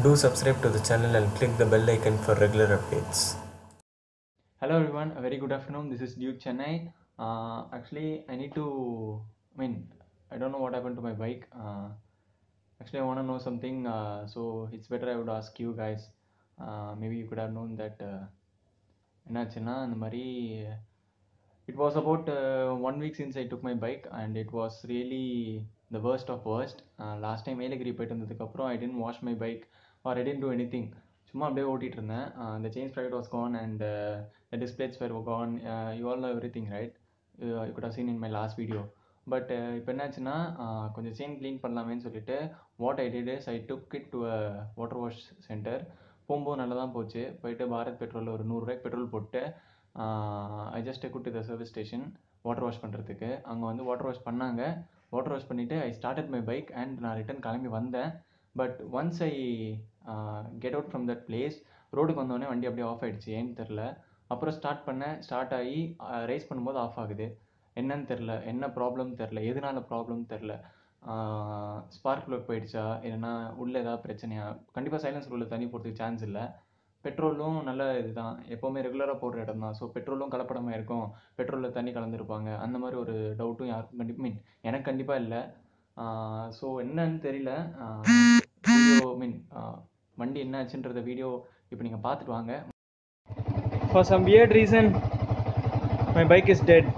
Do subscribe to the channel and click the bell icon for regular updates. Hello everyone, a very good afternoon. This is Duke Chennai. Uh, actually, I need to. I mean, I don't know what happened to my bike. Uh, actually, I want to know something. Uh, so it's better I would ask you guys. Uh, maybe you could have known that. Uh, என்னாச்சுன்னா அந்த மாதிரி it was about one week since I took my bike and it was really the worst of worst last time Yelagiri போயிட்டு வந்ததுக்கப்புறம் I didn't wash my bike or I didn't do anything சும்மா அப்படியே ஓட்டிகிட்டு இருந்தேன் இந்த chain sprocket was gone and the displace where gone you all everything right you could seen in my last video but இப்போ என்னாச்சுன்னா கொஞ்சம் chain clean பண்ணலாமேன்னு சொல்லிட்டு what I did is I took it to a water wash centre போகும்போது நல்லா தான் போச்சு போயிட்டு பாரத் பெட்ரோலில் ஒரு நூறுரூவாய்க்கு பெட்ரோல் போட்டு I just got the service station water wash பண்ணுறதுக்கு அங்கே வந்து வாட்டர் வாஷ் பண்ணாங்க வாட்டர் வாஷ் பண்ணிவிட்டு I started my bike and நான் ரிட்டன் கிளம்பி வந்தேன் but once I get out from that place ரோடுக்கு வந்தோடனே வண்டி அப்படியே ஆஃப் ஆகிடுச்சு ஏன்னு தெரில அப்புறம் ஸ்டார்ட் பண்ணேன் ஸ்டார்ட் ஆகி ரைஸ் பண்ணும்போது ஆஃப் ஆகுது என்னன்னு தெரில என்ன ப்ராப்ளம் தெரில எதனால ப்ராப்ளம் தெரில ஸ்பார்க் ப்ளக் போயிடுச்சா இல்லைன்னா உள்ளே ஏதாவது பிரச்சனையா கண்டிப்பாக சைலன்ஸ் உள்ள தண்ணி போகிறதுக்கு சான்ஸ் இல்லை பெட்ரோலும் நல்ல இதுதான் எப்போவுமே ரெகுலராக போடுற இடம் தான் ஸோ பெட்ரோலும் கலப்படமாக இருக்கும் பெட்ரோலில் தண்ணி கலந்துருப்பாங்க அந்த மாதிரி ஒரு டவுட்டும் யாருக்கும் கண்டிப்பாக மீன் எனக்கு கண்டிப்பாக இல்லை ஸோ என்னன்னு தெரியல வீடியோ மீன் வண்டி என்ன ஆச்சுன்றத வீடியோ இப்போ நீங்கள் பார்த்துட்டு வாங்க For some weird reason, my bike is dead.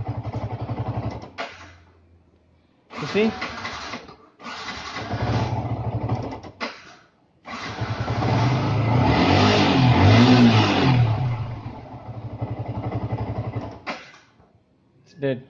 You see? It's dead.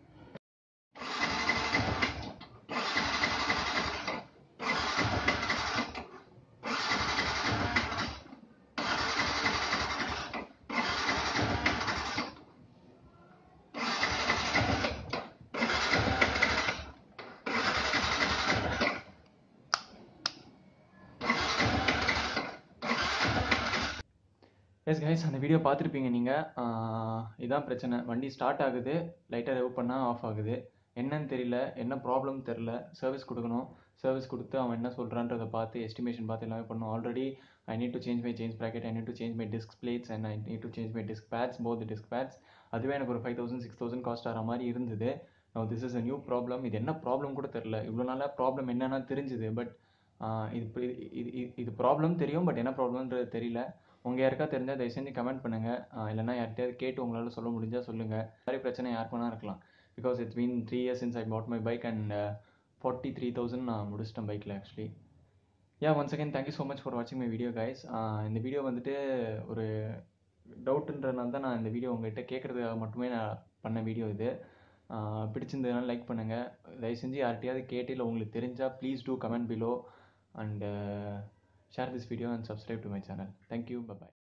Yes guys அந்த வீடியோ பார்த்துருப்பீங்க நீங்கள் இதான் பிரச்சனை வண்டி ஸ்டார்ட் ஆகுது லைட்டாக ரெவ் பண்ணால் ஆஃப் ஆகுது என்னன்னு தெரியல என்ன ப்ராப்ளம் தெரில சர்வீஸ் கொடுக்கணும் சர்வீஸ் கொடுத்து அவன் என்ன சொல்கிறான்றதை பார்த்து எஸ்டிமேஷன் பார்த்து எல்லாமே பண்ணணும் already I need to change my change bracket I need to change my disc plates and I need to change my disc pads both disc pads அதுவே எனக்கு ஒரு five thousand six thousand cost ஆகிற மாதிரி இருந்தது no this is a new problem இது என்ன problem கூட தெரில இவ்வளோ நாளாக ப்ராப்ளம் என்னென்னா தெரிஞ்சுது பட் இது இது இது ப்ராப்ளம் தெரியும் பட் என்ன ப்ராப்ளம்ன்றது தெரியல உங்கள் யாருக்கா தெரிஞ்சால் தயவு செஞ்சு கமெண்ட் பண்ணுங்கள் இல்லைனா யார்கிட்டயாவது கேட்டு உங்களால் சொல்ல முடிஞ்சால் சொல்லுங்கள் இந்த மாதிரி பிரச்சனை யாருக்கு வேணா இருக்கலாம் because it's been three years since I bought my bike and forty three thousand நான் முடிச்சிட்டேன் பைக்கில் actually ya once again thank you so much for வாட்சிங் மை வீடியோ கைஸ் இந்த வீடியோ வந்துட்டு ஒரு டவுட்டுன்றனால தான் நான் இந்த வீடியோ உங்கள்கிட்ட கேட்குறதுக்காக மட்டுமே நான் பண்ண வீடியோ இது பிடிச்சிருந்ததுனால லைக் பண்ணுங்கள் தயவு செஞ்சு யார்கிட்டயாவது கேட்டு இல்லை உங்களுக்கு தெரிஞ்சால் please do comment below and share this video and subscribe to my channel thank you bye bye